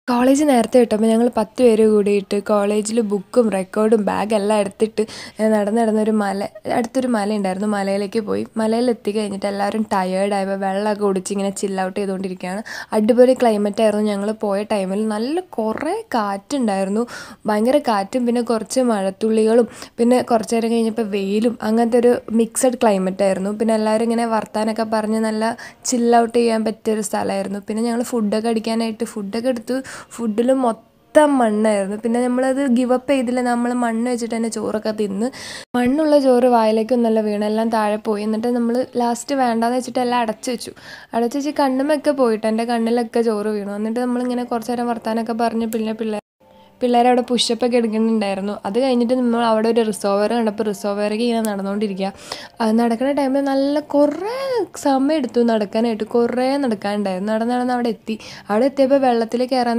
college നേരത്തെ വിട്ടപ്പോൾ ഞങ്ങൾ പത്ത് പേര് കൂടിയിട്ട് കോളേജിൽ ബുക്കും റെക്കോർഡും ബാഗെല്ലാം എടുത്തിട്ട് നടന്ന് നടന്നൊരു മല അടുത്തൊരു മല ഉണ്ടായിരുന്നു മലയിലേക്ക് പോയി മലയിൽ എത്തി കഴിഞ്ഞിട്ട് എല്ലാവരും ടയേർഡായപ്പോൾ വെള്ളമൊക്കെ കുടിച്ച് ഇങ്ങനെ ചിൽ ഔട്ട് ചെയ്തുകൊണ്ടിരിക്കുകയാണ് അടിപൊളി ക്ലൈമറ്റ് ആയിരുന്നു ഞങ്ങൾ പോയ ടൈമിൽ നല്ല കുറേ കാറ്റുണ്ടായിരുന്നു ഭയങ്കര കാറ്റും പിന്നെ കുറച്ച് മഴത്തുള്ളികളും പിന്നെ കുറച്ച് നേരം കഴിഞ്ഞപ്പോൾ വെയിലും അങ്ങനത്തെ ഒരു മിക്സഡ് ക്ലൈമറ്റ് ആയിരുന്നു പിന്നെ എല്ലാവരും ഇങ്ങനെ വർത്താനൊക്കെ പറഞ്ഞ് നല്ല ചിൽ ഔട്ട് ചെയ്യാൻ പറ്റിയൊരു സ്ഥലമായിരുന്നു പിന്നെ ഞങ്ങൾ ഫുഡൊക്കെ അടിക്കാനായിട്ട് ഫുഡൊക്കെ എടുത്തു ഫുഡിൽ മൊത്തം മണ്ണായിരുന്നു പിന്നെ നമ്മളത് ഗിവ് അപ്പ് ചെയ്തില്ല നമ്മൾ മണ്ണ് വെച്ചിട്ട് തന്നെ ചോറൊക്കെ തിന്ന് മണ്ണുള്ള ചോറ് വായിലേക്കൊന്നല്ല വീണ് എല്ലാം താഴെ പോയി എന്നിട്ട് നമ്മൾ ലാസ്റ്റ് വേണ്ടാന്ന് വെച്ചിട്ട് എല്ലാം അടച്ചു വെച്ചു അടച്ചു വെച്ച് കണ്ണുമൊക്കെ പോയിട്ട് എൻ്റെ കണ്ണിലൊക്കെ ചോറ് വീണു എന്നിട്ട് നമ്മളിങ്ങനെ കുറച്ച് നേരം വർത്താനൊക്കെ പറഞ്ഞ് പിന്നെ പിള്ളേർ പിള്ളേർ അവിടെ പുഷപ്പൊക്കെ എടുക്കുന്നുണ്ടായിരുന്നു അത് കഴിഞ്ഞിട്ട് നമ്മൾ അവിടെ ഒരു റിസോവർ കണ്ടപ്പോൾ റിസോവറിലേക്ക് ഇങ്ങനെ നടന്നുകൊണ്ടിരിക്കുക അത് നടക്കുന്ന ടൈമിൽ നല്ല കുറേ സമയം എടുത്തു നടക്കാനായിട്ട് കുറേ നടക്കാനുണ്ടായിരുന്നു നടന്ന് നടന്ന് അവിടെ എത്തി അവിടെ എത്തിയപ്പോൾ വെള്ളത്തിൽ കയറാൻ